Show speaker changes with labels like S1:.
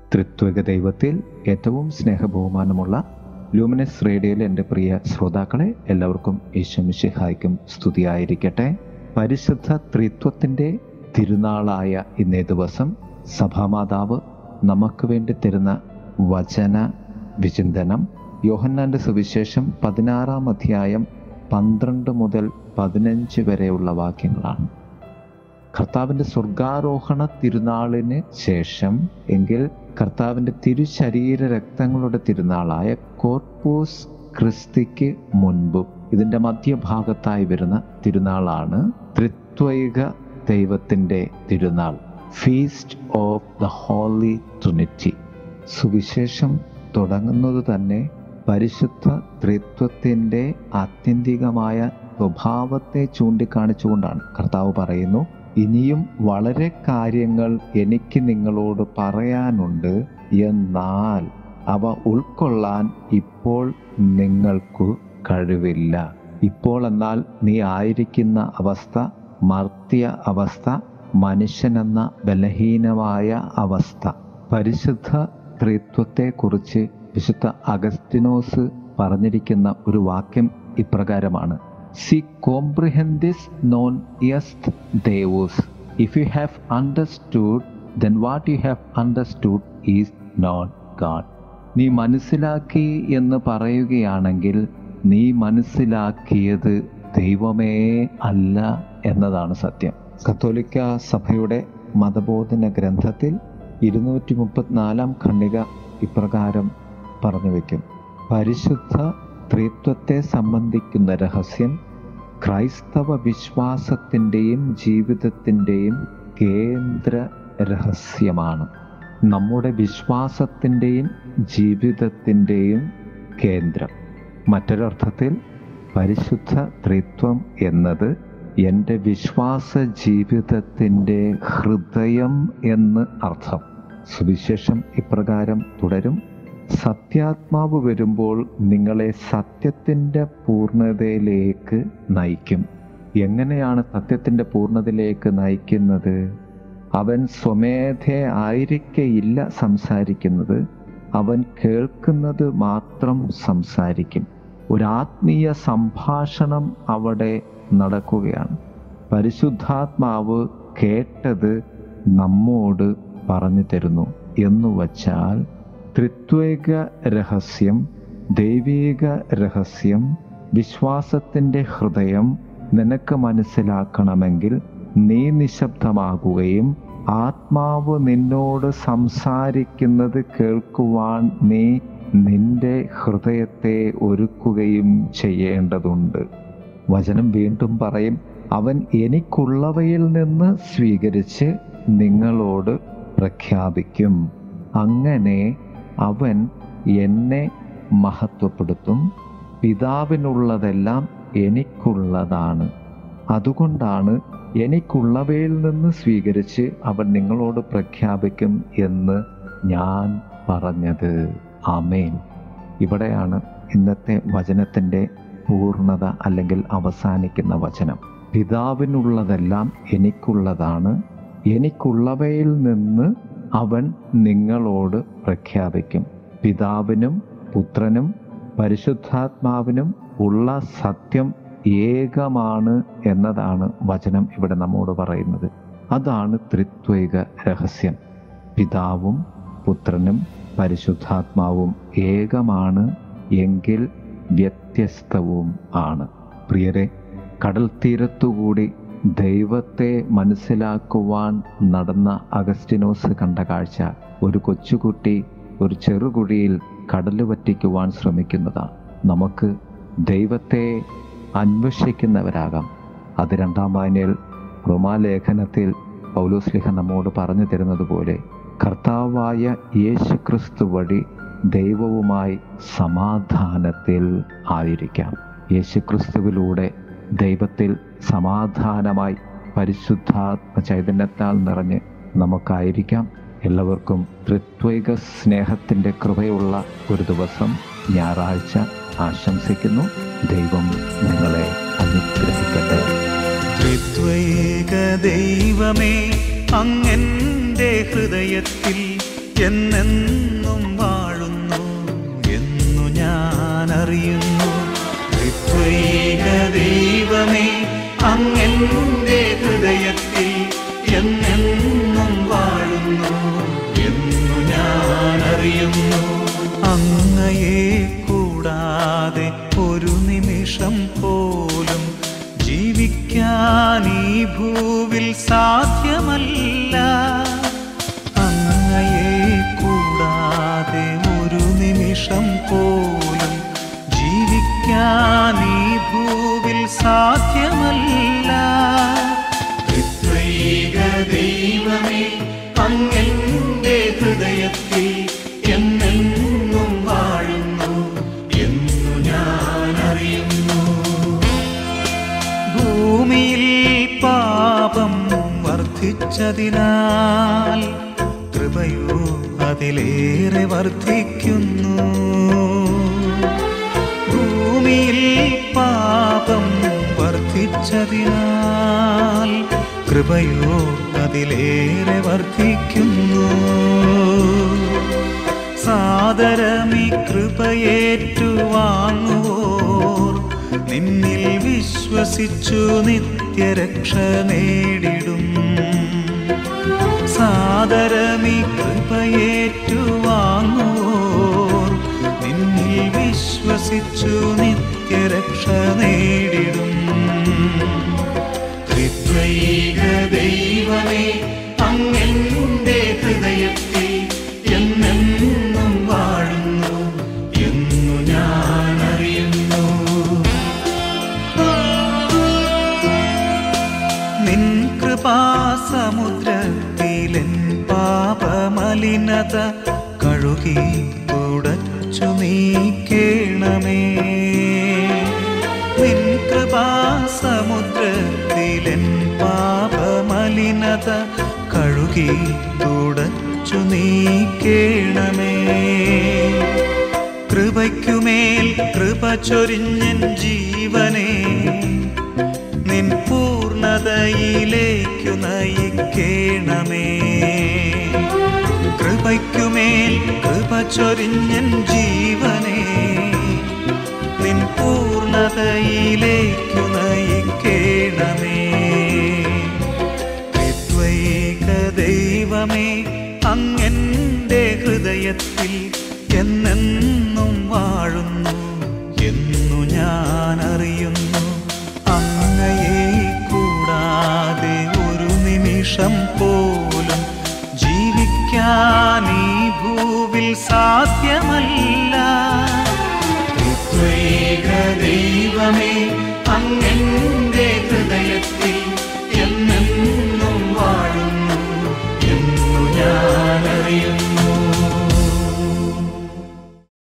S1: ത്രിത്വക ദൈവത്തിൽ ഏറ്റവും സ്നേഹബഹുമാനമുള്ള ലൂമിനസ് റേഡിയോയിലെ എൻ്റെ പ്രിയ ശ്രോതാക്കളെ എല്ലാവർക്കും യേശുമിഷിഹായ്ക്കും സ്തുതിയായിരിക്കട്ടെ പരിശുദ്ധ ത്രിത്വത്തിൻ്റെ തിരുനാളായ ഇന്നേ ദിവസം സഭാമാതാവ് നമുക്ക് വേണ്ടി തരുന്ന വചന വിചിന്തനം യോഹന്നാൻ്റെ സുവിശേഷം പതിനാറാം അധ്യായം പന്ത്രണ്ട് മുതൽ പതിനഞ്ച് വരെയുള്ള വാക്യങ്ങളാണ് കർത്താവിൻ്റെ സ്വർഗാരോഹണ തിരുനാളിന് ശേഷം എങ്കിൽ കർത്താവിൻ്റെ തിരുശരീര രക്തങ്ങളുടെ തിരുനാളായ കോർപ്പൂസ് ക്രിസ്തിക്ക് മുൻപും ഇതിൻ്റെ മധ്യഭാഗത്തായി വരുന്ന തിരുനാളാണ് ത്രിത്വൈക ദൈവത്തിൻ്റെ തിരുനാൾ feast of the holy trinity സുവിശേഷം തുടങ്ങുന്നത് തന്നെ പരിശുദ്ധ ത്രിത്വത്തിൻ്റെ ആത്യന്തികമായ സ്വഭാവത്തെ ചൂണ്ടിക്കാണിച്ചുകൊണ്ടാണ് കർത്താവ് പറയുന്നു ഇനിയും വളരെ കാര്യങ്ങൾ എനിക്ക് നിങ്ങളോട് പറയാനുണ്ട് എന്നാൽ അവ ഉൾക്കൊള്ളാൻ ഇപ്പോൾ നിങ്ങൾക്ക് കഴിവില്ല ഇപ്പോൾ എന്നാൽ നീ ആയിരിക്കുന്ന അവസ്ഥ മർത്യ അവസ്ഥ മനുഷ്യനെന്ന ബലഹീനമായ അവസ്ഥ പരിശുദ്ധ ത്രിത്വത്തെക്കുറിച്ച് വിശുദ്ധ അഗസ്റ്റിനോസ് പറഞ്ഞിരിക്കുന്ന ഒരു വാക്യം ഇപ്രകാരമാണ് സി കോംപ്രിഹെൻഡിസ് നോൺ യസ്റ്റ് ദേവോസ് if you have understood then what you have understood is not God നീ മനസ്സിലാക്കി എന്ന് പറയുകയാണെങ്കിൽ നീ മനസ്സിലാക്കിയത് ദൈവമേ അല്ല എന്നതാണ് സത്യം കത്തോലിക്ക സഭയുടെ മതബോധന ഗ്രന്ഥത്തിൽ ഇരുന്നൂറ്റി മുപ്പത്തിനാലാം ഖണ്ഡിക ഇപ്രകാരം പറഞ്ഞു വയ്ക്കും പരിശുദ്ധ ത്രിത്വത്തെ സംബന്ധിക്കുന്ന രഹസ്യം ക്രൈസ്തവ വിശ്വാസത്തിൻ്റെയും ജീവിതത്തിൻ്റെയും കേന്ദ്ര രഹസ്യമാണ് നമ്മുടെ വിശ്വാസത്തിൻ്റെയും ജീവിതത്തിൻ്റെയും കേന്ദ്രം മറ്റൊരർത്ഥത്തിൽ പരിശുദ്ധ ത്രിത്വം എന്നത് എൻ്റെ വിശ്വാസ ജീവിതത്തിൻ്റെ ഹൃദയം എന്ന് അർത്ഥം സുവിശേഷം ഇപ്രകാരം തുടരും സത്യാത്മാവ് വരുമ്പോൾ നിങ്ങളെ സത്യത്തിൻ്റെ പൂർണ്ണതയിലേക്ക് നയിക്കും എങ്ങനെയാണ് സത്യത്തിൻ്റെ പൂർണ്ണതയിലേക്ക് നയിക്കുന്നത് അവൻ സ്വമേധേ ആയിരിക്കയില്ല സംസാരിക്കുന്നത് അവൻ കേൾക്കുന്നത് മാത്രം സംസാരിക്കും ഒരു ആത്മീയ സംഭാഷണം അവിടെ നടക്കുകയാണ് പരിശുദ്ധാത്മാവ് കേട്ടത് നമ്മോട് പറഞ്ഞു തരുന്നു എന്നു വച്ചാൽ ത്രിത്വേക രഹസ്യം ദൈവീക രഹസ്യം വിശ്വാസത്തിൻ്റെ ഹൃദയം നിനക്ക് മനസ്സിലാക്കണമെങ്കിൽ നീ നിശബ്ദമാകുകയും ആത്മാവ് നിന്നോട് സംസാരിക്കുന്നത് കേൾക്കുവാൻ നീ നിന്റെ ഹൃദയത്തെ ഒരുക്കുകയും ചെയ്യേണ്ടതുണ്ട് വചനം വീണ്ടും പറയും അവൻ എനിക്കുള്ളവയിൽ നിന്ന് സ്വീകരിച്ച് നിങ്ങളോട് പ്രഖ്യാപിക്കും അങ്ങനെ അവൻ എന്നെ മഹത്വപ്പെടുത്തും പിതാവിനുള്ളതെല്ലാം എനിക്കുള്ളതാണ് അതുകൊണ്ടാണ് എനിക്കുള്ളവയിൽ നിന്ന് സ്വീകരിച്ച് അവൻ നിങ്ങളോട് പ്രഖ്യാപിക്കും എന്ന് ഞാൻ പറഞ്ഞത് ആമേൻ ഇവിടെയാണ് ഇന്നത്തെ വചനത്തിൻ്റെ പൂർണ്ണത അല്ലെങ്കിൽ അവസാനിക്കുന്ന വചനം പിതാവിനുള്ളതെല്ലാം എനിക്കുള്ളതാണ് എനിക്കുള്ളവയിൽ നിന്ന് അവൻ നിങ്ങളോട് പ്രഖ്യാപിക്കും പിതാവിനും പുത്രനും പരിശുദ്ധാത്മാവിനും ഉള്ള സത്യം ഏകമാണ് എന്നതാണ് വചനം ഇവിടെ നമ്മോട് പറയുന്നത് അതാണ് ത്രിത്വൈക രഹസ്യം പിതാവും പുത്രനും പരിശുദ്ധാത്മാവും ഏകമാണ് എങ്കിൽ വ്യത്യസ്തവും ആണ് പ്രിയരെ കടൽ തീരത്തുകൂടി ദൈവത്തെ മനസ്സിലാക്കുവാൻ നടന്ന അഗസ്റ്റിനോസ് കണ്ട കാഴ്ച ഒരു കൊച്ചുകുട്ടി ഒരു ചെറുകുഴിയിൽ കടൽ വറ്റിക്കുവാൻ ശ്രമിക്കുന്നതാണ് നമുക്ക് ദൈവത്തെ അന്വേഷിക്കുന്നവരാകാം അത് രണ്ടാം വായനയിൽ റോമാലേഖനത്തിൽ പൗലോസ്ലിഹ നമ്മോട് പറഞ്ഞു തരുന്നത് പോലെ കർത്താവായ യേശു ക്രിസ്തു വഴി ദൈവവുമായി സമാധാനത്തിൽ ആയിരിക്കാം യേശുക്രിസ്തുവിലൂടെ ദൈവത്തിൽ സമാധാനമായി പരിശുദ്ധാത്മ ചൈതന്യത്താൽ നിറഞ്ഞ് നമുക്കായിരിക്കാം എല്ലാവർക്കും ത്രിത്വൈക സ്നേഹത്തിൻ്റെ കൃപയുള്ള ഒരു ദിവസം ഞായറാഴ്ച ആശംസിക്കുന്നു ദൈവം നിങ്ങളെ അനുഗ്രഹിക്കട്ടെ
S2: ത്രിത്വൈക ദൈവമേ അങ്ങൻ്റെ ഹൃദയത്തിൽ എന്നെന്നും വാഴുന്നു എന്നു ഞാൻ അറിയുന്നു ത്രിത്വൈക ദൈവമേ അങ്ങെന്റെ ഹൃദയത്തിൽ എന്നെന്നും വാഴുന്നു എന്നു ഞാൻ അറിയുന്നു അങ്ങയെ കൂടാതെ ഒരു നിമിഷം പോലും ജീവിക്കാൻ ഈ ഭൂവിൽ സാധ്യമല്ല അങ്ങയെ കൂടാതെ ഒരു നിമിഷം പോലും ജീവിക്കാൻ ഈ ഭൂവിൽ സാധ്യമല്ല ത്രിത്വൈക ദൈവമേ അങ്ങെന്റെ ഹൃദയത്തിൽ എന്നെന്നും വാഴുന്നു എന്നു ഞാൻ അറിയുന്നു ഭൂമിയിൽ പാപം വർദ്ധിച്ചതിനാൽ കൃപയോ അതിലേറെ വർദ്ധിക്കുന്നു ഭൂമിയിൽ പാപം വർദ്ധിച്ചതിനാൽ കൃപയോ അതിലേറെ വർദ്ധിക്കുന്നു സാദരമി കൃപയേറ്റുവാങ്ങുവോർ നിന്നിൽ വിശ്വസിച്ചു നിത്യരക്ഷ നേടിടും സാദരമി കൃപയേറ്റുവാങ്ങുവോർ നിന്നിൽ വിശ്വസിച്ചു നിത്യരക്ഷ നേടിടും ത്രിത്വൈക ദൈവമേ അങ്ങെന്റെ ഹൃദയത്തിൽ എന്നെന്നും വാഴുന്നു എന്നു ഞാൻ അറിയുന്നു നിൻ കൃപാസമുദ്രത്തിലെൻ പാപമലിനത കഴുകി തുടച്ചു നീക്കേണമേ നിൻ കൃപാസമുദ്രത്തിലെൻ പാപമലിനത കഴുകി തുടച്ചു നീക്കേണമേ കൃപയ്ക്കുമേൽ കൃപ ചൊരിഞ്ഞൻ ജീവനെ നിൻ പൂർണതയിലേക്കു നയിക്കേണമേ കൃപയ്ക്കുമേൽ കൃപ ചൊരിഞ്ഞൻ ജീവനെ നിൻ പൂർണതയിലേക്കു നയിക്കേണമേ ത്രിത്വൈക ദൈവമേ അങ്ങെന്റെ ഹൃദയത്തിൽ എന്നെന്നും വാഴുന്നു എന്നു ഞാൻ അറിയുന്നു അങ്ങയെ കൂടാതെ ഒരു നിമിഷം പോലും ജീവിക്കാൻ ഈ ഭൂവിൽ സാധ്യമല്ല ത്രിത്വൈക ദൈവമേ അങ്ങെന്റെ